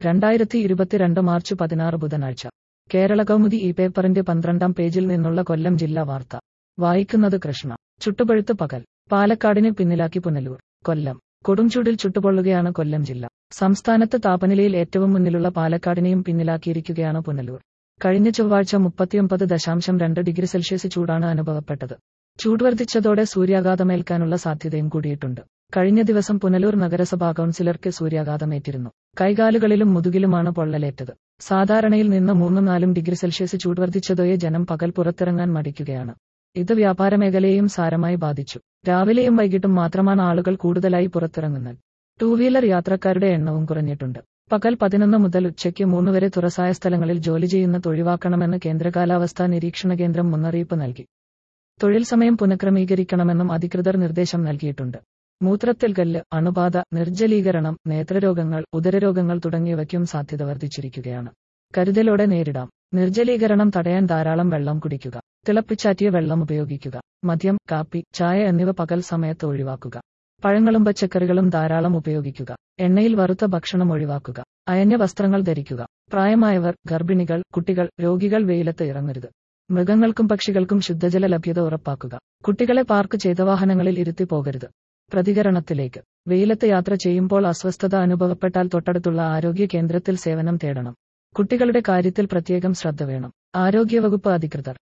രണ്ടായിരത്തി ഇരുപത്തിരണ്ട് മാർച്ച് പതിനാറ് ബുധനാഴ്ച കേരള കൗമുദി ഈ പേപ്പറിന്റെ പന്ത്രണ്ടാം പേജിൽ നിന്നുള്ള കൊല്ലം ജില്ലാ വാർത്ത വായിക്കുന്നത് കൃഷ്ണ ചുട്ടുപഴുത്ത് പകൽ പാലക്കാടിനെ പിന്നിലാക്കി പുനലൂർ കൊല്ലം കൊടുംചൂടിൽ ചുട്ടുപൊള്ളുകയാണ് കൊല്ലം ജില്ല സംസ്ഥാനത്ത് താപനിലയിൽ ഏറ്റവും മുന്നിലുള്ള പാലക്കാടിനെയും പിന്നിലാക്കിയിരിക്കുകയാണ് പുനലൂർ കഴിഞ്ഞ ചൊവ്വാഴ്ച മുപ്പത്തിയൊമ്പത് ദശാംശം രണ്ട് ഡിഗ്രി സെൽഷ്യസ് ചൂടാണ് അനുഭവപ്പെട്ടത് ചൂട് വർദ്ധിച്ചതോടെ സൂര്യാഘാതമേൽക്കാനുള്ള സാധ്യതയും കൂടിയിട്ടുണ്ട് കഴിഞ്ഞ ദിവസം പുനലൂർ നഗരസഭാ കൗൺസിലർക്ക് സൂര്യാഘാതമേറ്റിരുന്നു കൈകാലുകളിലും മുതുകിലുമാണ് പൊള്ളലേറ്റത് സാധാരണയിൽ നിന്ന് മൂന്നും നാലും ഡിഗ്രി സെൽഷ്യസ് ചൂട് വർദ്ധിച്ചതോയെ ജനം പകൽ പുറത്തിറങ്ങാൻ മടിക്കുകയാണ് ഇത് വ്യാപാര മേഖലയെയും സാരമായി ബാധിച്ചു രാവിലെയും വൈകിട്ടും മാത്രമാണ് ആളുകൾ കൂടുതലായി പുറത്തിറങ്ങുന്നത് ടൂ വീലർ യാത്രക്കാരുടെ എണ്ണവും കുറഞ്ഞിട്ടുണ്ട് പകൽ പതിനൊന്ന് മുതൽ ഉച്ചയ്ക്ക് മൂന്ന് വരെ തുറസായ സ്ഥലങ്ങളിൽ ജോലി ചെയ്യുന്നത് ഒഴിവാക്കണമെന്ന് കേന്ദ്ര കാലാവസ്ഥാ നിരീക്ഷണ കേന്ദ്രം മുന്നറിയിപ്പ് നൽകി തൊഴിൽ സമയം പുനഃക്രമീകരിക്കണമെന്നും അധികൃതർ നിർദ്ദേശം നൽകിയിട്ടുണ്ട് മൂത്രത്തിൽ കല്ല് അണുബാധ നിർജ്ജലീകരണം നേത്രരോഗങ്ങൾ ഉദരരോഗങ്ങൾ തുടങ്ങിയവയ്ക്കും സാധ്യത വർദ്ധിച്ചിരിക്കുകയാണ് കരുതലോടെ നേരിടാം നിർജ്ജലീകരണം തടയാൻ ധാരാളം വെള്ളം കുടിക്കുക തിളപ്പിച്ചാറ്റിയ വെള്ളം ഉപയോഗിക്കുക മദ്യം കാപ്പി ചായ എന്നിവ പകൽ സമയത്ത് ഒഴിവാക്കുക പഴങ്ങളും പച്ചക്കറികളും ധാരാളം ഉപയോഗിക്കുക എണ്ണയിൽ വറുത്ത ഭക്ഷണം ഒഴിവാക്കുക അയഞ്ഞ വസ്ത്രങ്ങൾ ധരിക്കുക പ്രായമായവർ ഗർഭിണികൾ കുട്ടികൾ രോഗികൾ വെയിലത്ത് ഇറങ്ങരുത് മൃഗങ്ങൾക്കും പക്ഷികൾക്കും ശുദ്ധജല ലഭ്യത ഉറപ്പാക്കുക കുട്ടികളെ പാർക്ക് ചെയ്ത വാഹനങ്ങളിൽ ഇരുത്തി പോകരുത് പ്രതികരണത്തിലേക്ക് വെയിലത്ത് യാത്ര ചെയ്യുമ്പോൾ അസ്വസ്ഥത അനുഭവപ്പെട്ടാൽ തൊട്ടടുത്തുള്ള ആരോഗ്യ കേന്ദ്രത്തിൽ സേവനം തേടണം കുട്ടികളുടെ കാര്യത്തിൽ പ്രത്യേകം ശ്രദ്ധ വേണം ആരോഗ്യവകുപ്പ് അധികൃതർ